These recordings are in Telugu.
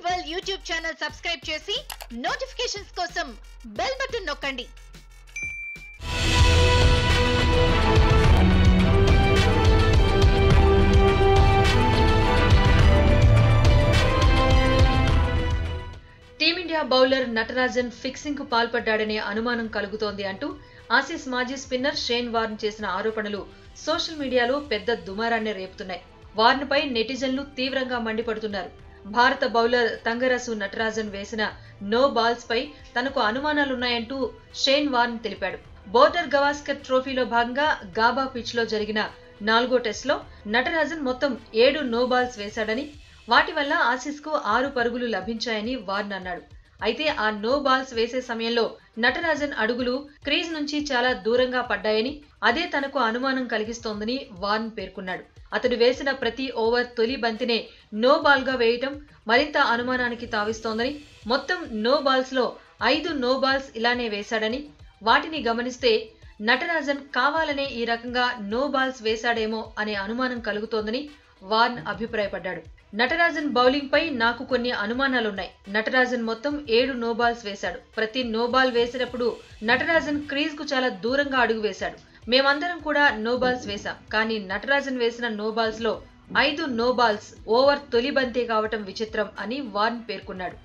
వరల్డ్ యూట్యూబ్ ఛానల్ సబ్స్క్రైబ్ చేసి నోటిఫికేషన్స్ కోసం బెల్ బటన్ నొక్కండి టీమిండియా బౌలర్ నటరాజన్ ఫిక్సింగ్ కు పాల్పడ్డాడనే అనుమానం కలుగుతోంది అంటూ ఆసీస్ మాజీ స్పిన్నర్ షేన్ వార్న్ చేసిన ఆరోపణలు సోషల్ మీడియాలో పెద్ద దుమారాన్ని రేపుతున్నాయి వార్న్ పై నెటిజన్లు తీవ్రంగా మండిపడుతున్నారు భారత బౌలర్ తంగరసు నటరాజన్ వేసిన నో బాల్స్ పై తనకు అనుమానాలున్నాయంటూ షేన్ వార్న్ తెలిపాడు బోర్డర్ గవాస్కర్ ట్రోఫీలో భాగంగా గాబా పిచ్ లో జరిగిన నాలుగో టెస్ట్లో నటరాజన్ మొత్తం ఏడు నో బాల్స్ వేశాడని వాటి వల్ల ఆసీస్ కు ఆరు పరుగులు లభించాయని వార్న్ అన్నాడు అయితే ఆ నో బాల్స్ వేసే సమయంలో నటరాజన్ అడుగులు క్రీజ్ నుంచి చాలా దూరంగా పడ్డాయని అదే తనకు అనుమానం కలిగిస్తోందని వార్న్ పేర్కొన్నాడు అతడు వేసిన ప్రతి ఓవర్ తొలి బంతినే నో బాల్ గా వేయటం మరింత అనుమానానికి తావిస్తోందని మొత్తం నో బాల్స్ లో ఐదు నో బాల్స్ ఇలానే వేశాడని వాటిని గమనిస్తే నటరాజన్ కావాలనే ఈ రకంగా నో బాల్స్ వేశాడేమో అనే అనుమానం కలుగుతోందని వార్న్ అభిప్రాయపడ్డాడు నటరాజన్ బౌలింగ్ పై నాకు కొన్ని అనుమానాలున్నాయి నటరాజన్ మొత్తం ఏడు నోబాల్స్ వేశాడు ప్రతి నోబాల్ వేసినప్పుడు నటరాజన్ క్రీజ్ కు చాలా దూరంగా అడుగు వేశాడు మేమందరం కూడా నోబాల్స్ వేశాం కానీ నటరాజన్ వేసిన నోబాల్స్ లో ఐదు నోబాల్స్ ఓవర్ తొలి బంతే కావటం విచిత్రం అని వార్న్ పేర్కొన్నాడు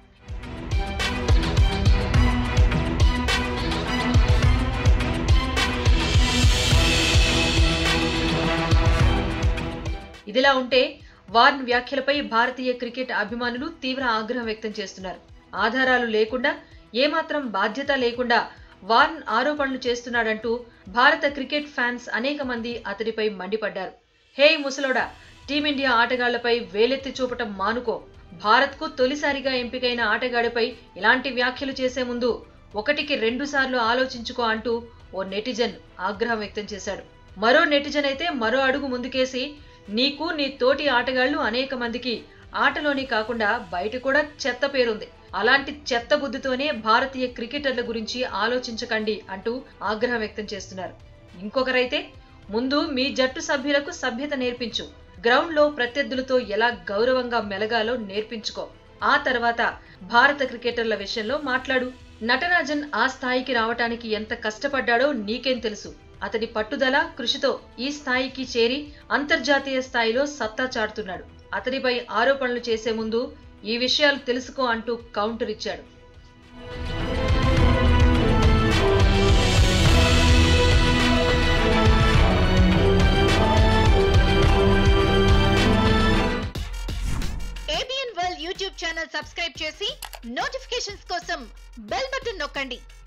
ఇదిలా ఉంటే వార్న్ వ్యాఖ్యలపై భారతీయ క్రికెట్ అభిమానులు తీవ్ర ఆగ్రహం వ్యక్తం చేస్తున్నారు ఆధారాలు లేకుండా ఏమాత్రం బాధ్యత లేకుండా వార్న్ ఆరోపణలు చేస్తున్నాడంటూ భారత క్రికెట్ ఫ్యాన్స్ అనేక మంది అతడిపై మండిపడ్డారు హే ముసలోడా టీమిండియా ఆటగాళ్లపై వేలెత్తి చూపటం మానుకో భారత్కు తొలిసారిగా ఎంపికైన ఆటగాడిపై ఇలాంటి వ్యాఖ్యలు చేసే ముందు ఒకటికి రెండు సార్లు ఆలోచించుకో అంటూ ఓ నెటిజన్ ఆగ్రహం వ్యక్తం చేశాడు మరో నెటిజన్ అయితే మరో అడుగు ముందుకేసి నీకు నీ తోటి ఆటగాళ్లు అనేక మందికి ఆటలోనే కాకుండా బయట కూడా చెత్త పేరుంది అలాంటి చెత్త బుద్ధితోనే భారతీయ క్రికెటర్ల గురించి ఆలోచించకండి అంటూ ఆగ్రహం వ్యక్తం చేస్తున్నారు ఇంకొకరైతే ముందు మీ జట్టు సభ్యులకు సభ్యత నేర్పించు గ్రౌండ్ లో ప్రత్యర్థులతో ఎలా గౌరవంగా మెలగాలో నేర్పించుకో ఆ తర్వాత భారత క్రికెటర్ల విషయంలో మాట్లాడు నటరాజన్ ఆ స్థాయికి రావటానికి ఎంత కష్టపడ్డాడో నీకేం తెలుసు అతడి పట్టుదల కృషితో ఈ స్థాయికి చేరి అంతర్జాతీయ స్థాయిలో సత్తా చాటుతున్నాడు అతడిపై ఆరోపణలు చేసే ముందు ఈ విషయాలు తెలుసుకో అంటూ కౌంటర్ ఇచ్చాడు ABN world YouTube channel subscribe చేసి నోటిఫికేషన్స్ కోసం బెల్ బటన్ నొక్కండి